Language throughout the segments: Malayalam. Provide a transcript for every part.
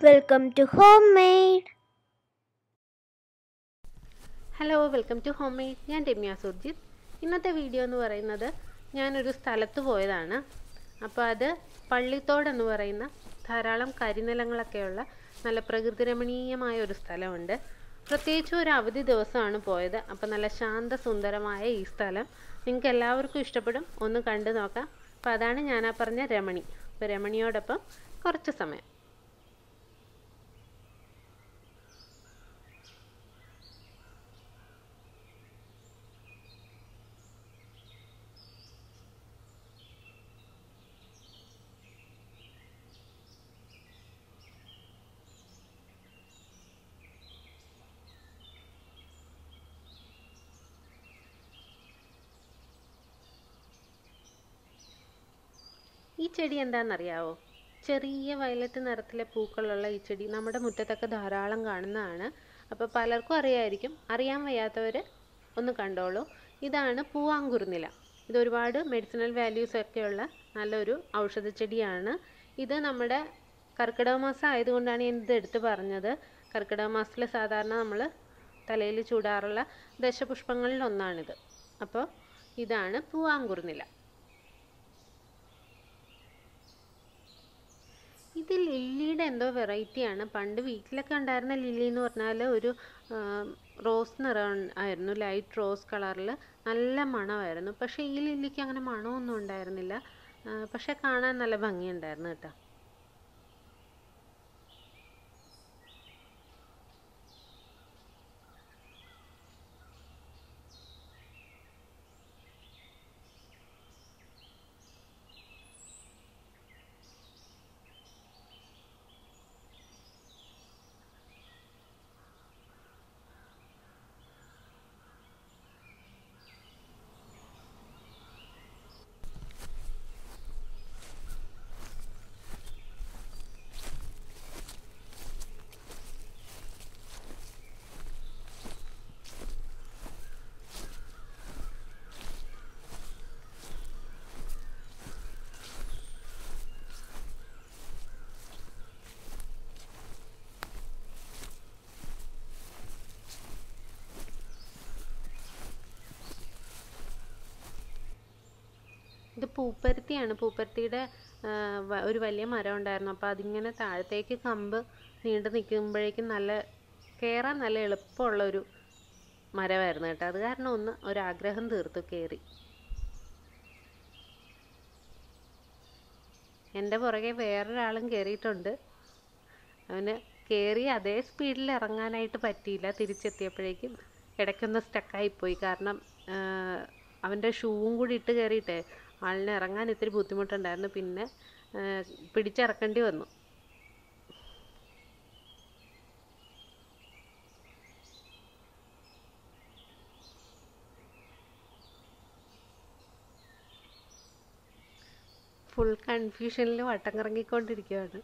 Welcome to Homemade. Hello welcome to homemade ഞാൻ രമ്യ സുർജിത്ത് ഇന്നത്തെ വീഡിയോ എന്ന് പറയുന്നത് ഞാനൊരു സ്ഥലത്ത് പോയതാണ് അപ്പോൾ അത് പള്ളിത്തോട് എന്ന് പറയുന്ന ധാരാളം കരിനിലങ്ങളൊക്കെയുള്ള നല്ല പ്രകൃതി രമണീയമായ ഒരു സ്ഥലമുണ്ട് പ്രത്യേകിച്ച് ഒരു അവധി ദിവസമാണ് പോയത് അപ്പോൾ നല്ല ശാന്ത സുന്ദരമായ ഈ സ്ഥലം നിങ്ങൾക്ക് എല്ലാവർക്കും ഇഷ്ടപ്പെടും ഒന്ന് കണ്ടു നോക്കാം അപ്പോൾ അതാണ് ഞാൻ ആ പറഞ്ഞ രമണി അപ്പോൾ രമണിയോടൊപ്പം കുറച്ച് സമയം ഈ ചെടി എന്താണെന്നറിയാവോ ചെറിയ വയലറ്റ് നിറത്തിലെ പൂക്കളുള്ള ഈ ചെടി നമ്മുടെ മുറ്റത്തൊക്കെ ധാരാളം കാണുന്നതാണ് അപ്പോൾ പലർക്കും അറിയായിരിക്കും അറിയാൻ വയ്യാത്തവർ ഒന്ന് കണ്ടോളൂ ഇതാണ് പൂവാങ്കുറുനില ഇത് ഒരുപാട് മെഡിസിനൽ വാല്യൂസ് ഒക്കെയുള്ള നല്ലൊരു ഔഷധ ചെടിയാണ് ഇത് നമ്മുടെ കർക്കിടക മാസം ആയതുകൊണ്ടാണ് ഞാൻ ഇത് എടുത്ത് പറഞ്ഞത് കർക്കിടക മാസത്തിൽ സാധാരണ നമ്മൾ തലയിൽ ചൂടാറുള്ള ദശപുഷ്പങ്ങളിൽ ഒന്നാണിത് അപ്പോൾ ഇതാണ് പൂവാങ്കുറുനില ഇത് ലില്ലിയുടെ എന്തോ വെറൈറ്റിയാണ് പണ്ട് വീട്ടിലൊക്കെ ഉണ്ടായിരുന്ന ലില്ലി എന്ന് പറഞ്ഞാൽ ഒരു റോസ് നിറം ആയിരുന്നു ലൈറ്റ് റോസ് കളറിൽ നല്ല മണമായിരുന്നു പക്ഷേ ഈ ലില്ലിക്ക് അങ്ങനെ മണമൊന്നും ഉണ്ടായിരുന്നില്ല ആ, പക്ഷേ കാണാൻ നല്ല ഭംഗിയുണ്ടായിരുന്നു കേട്ടോ ഇത് പൂപ്പരുത്തിയാണ് പൂപ്പരുത്തിയുടെ ആ, വ- ഒരു വലിയ മരം ഉണ്ടായിരുന്നു അപ്പോൾ അതിങ്ങനെ താഴത്തേക്ക് കമ്പ് നീണ്ടു നിൽക്കുമ്പോഴേക്കും നല്ല കയറാൻ നല്ല എളുപ്പമുള്ള ഒരു മരമായിരുന്നു കേട്ടോ അത് കാരണം ഒന്ന് ഒരാഗ്രഹം തീർത്തു കയറി എൻ്റെ പുറകെ വേറൊരാളും കയറിയിട്ടുണ്ട് അവന് കയറി അതേ സ്പീഡിൽ ഇറങ്ങാനായിട്ട് പറ്റിയില്ല തിരിച്ചെത്തിയപ്പോഴേക്കും ഇടയ്ക്കൊന്ന് സ്റ്റക്കായിപ്പോയി കാരണം ആ, അവൻ്റെ ഷൂവും കൂടി ഇട്ട് കയറിയിട്ടേ ആളിന് ഇറങ്ങാൻ ഇത്തിരി ബുദ്ധിമുട്ടുണ്ടായിരുന്നു പിന്നെ ആ, പിടിച്ചിറക്കേണ്ടി വന്നു ഫുൾ കൺഫ്യൂഷനിൽ വട്ടം കറങ്ങിക്കൊണ്ടിരിക്കുകയാണ്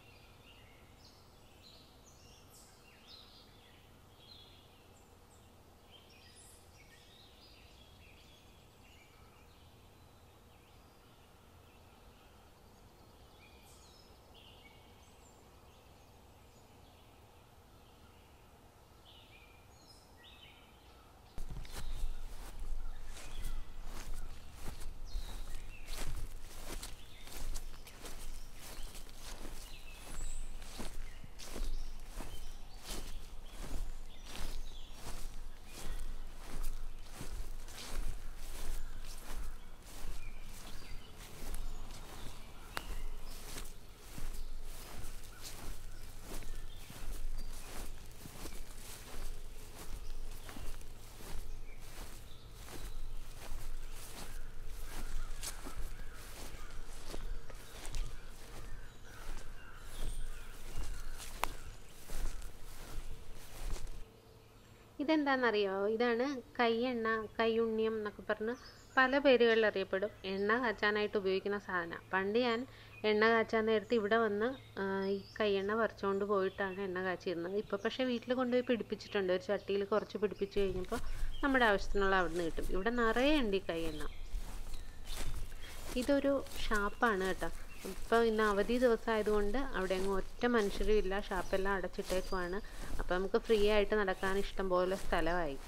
ഇതെന്താണെന്നറിയാമോ ഇതാണ് കൈയെണ്ണ കൈയുണ്ണിയം എന്നൊക്കെ പറഞ്ഞ് പല പേരുകളിൽ അറിയപ്പെടും എണ്ണ കാച്ചാനായിട്ട് ഉപയോഗിക്കുന്ന സാധനം പണ്ട് ഞാൻ എണ്ണ കാച്ചാൻ നേരത്ത് ഇവിടെ വന്ന് ആ, ഈ കൈയെണ്ണ പറിച്ചുകൊണ്ട് പോയിട്ടാണ് എണ്ണ കാച്ചിരുന്നത് ഇപ്പോൾ പക്ഷേ വീട്ടിൽ കൊണ്ടുപോയി പിടിപ്പിച്ചിട്ടുണ്ട് ഒരു ചട്ടിയിൽ കുറച്ച് പിടിപ്പിച്ച് കഴിഞ്ഞപ്പോൾ നമ്മുടെ ആവശ്യത്തിനുള്ള അവിടെ നിന്ന് കിട്ടും ഇവിടെ നിറയെ ഉണ്ട് ഈ കൈയെണ്ണ ഇതൊരു ഷാപ്പാണ് കേട്ടോ ഇപ്പോൾ ഇന്ന് അവധി ദിവസമായതുകൊണ്ട് അവിടെ അങ്ങ് ഒറ്റ മനുഷ്യരും ഇല്ല ഷാപ്പെല്ലാം അടച്ചിട്ടേക്കുവാണ് അപ്പോൾ നമുക്ക് ഫ്രീ ആയിട്ട് നടക്കാൻ ഇഷ്ടം പോലെ സ്ഥലമായി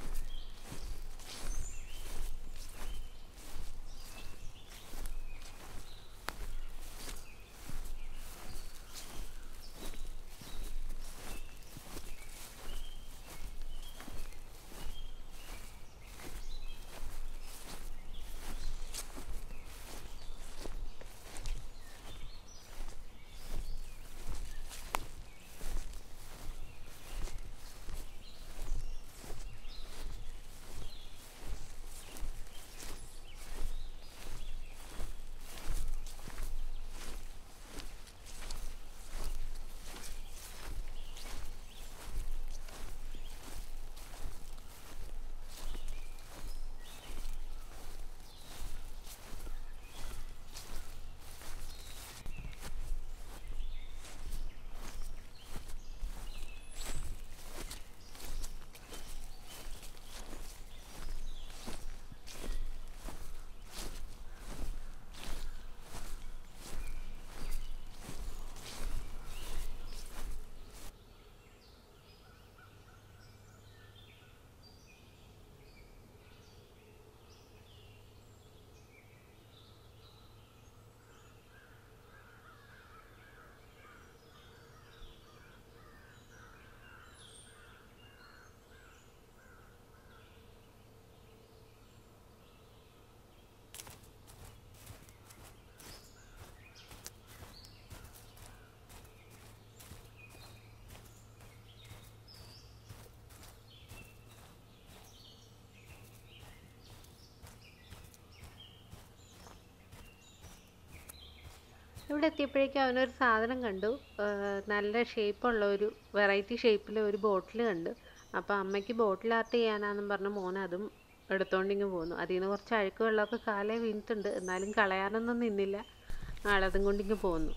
ഇവിടെ എത്തിയപ്പോഴേക്കും അവനൊരു സാധനം കണ്ടു നല്ല ഷേപ്പുള്ള ഒരു വെറൈറ്റി ഷേപ്പിലെ ഒരു ബോട്ടിൽ കണ്ടു അപ്പോൾ അമ്മയ്ക്ക് ബോട്ടിൽ ആർട്ട് ചെയ്യാനാന്നും പറഞ്ഞ് മോൻ അതും എടുത്തോണ്ടിങ്ങ് പോന്നു അതിൽ നിന്ന് കുറച്ച് അഴുക്ക് വെള്ളമൊക്കെ കാലേ വീണിട്ടുണ്ട് എന്നാലും കളയാനൊന്നും നിന്നില്ല ആളതും കൊണ്ടിങ്ങ് പോന്നു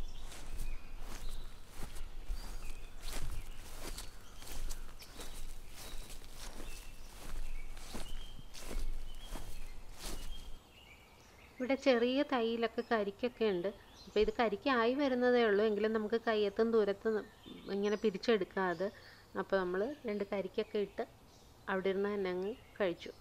ഇവിടെ ചെറിയ തൈയിലൊക്കെ കരിക്കൊക്കെ ഉണ്ട് അപ്പോൾ ഇത് കരിക്കായി വരുന്നതേ ഉള്ളൂ എങ്കിലും നമുക്ക് കയ്യെത്തും ദൂരത്ത് ഇങ്ങനെ പിരിച്ചെടുക്കാം അത് അപ്പോൾ നമ്മൾ രണ്ട് കരിക്കൊക്കെ ഇട്ട് അവിടെ ഇരുന്ന് തന്നെ അങ്ങ് കഴിച്ചു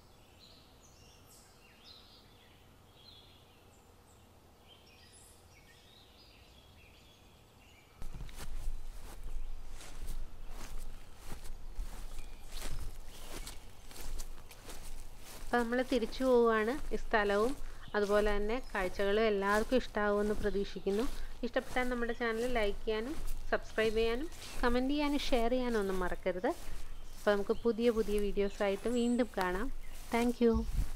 അപ്പോൾ നമ്മൾ തിരിച്ചു പോവുകയാണ് ഈ സ്ഥലവും അതുപോലെ തന്നെ കാഴ്ചകളും എല്ലാവർക്കും ഇഷ്ടമാകുമെന്ന് പ്രതീക്ഷിക്കുന്നു ഇഷ്ടപ്പെട്ടാൽ നമ്മുടെ ചാനൽ ലൈക്ക് ചെയ്യാനും സബ്സ്ക്രൈബ് ചെയ്യാനും കമൻറ്റ് ചെയ്യാനും ഷെയർ ചെയ്യാനും ഒന്നും മറക്കരുത് അപ്പോൾ നമുക്ക് പുതിയ പുതിയ വീഡിയോസായിട്ട് വീണ്ടും കാണാം താങ്ക്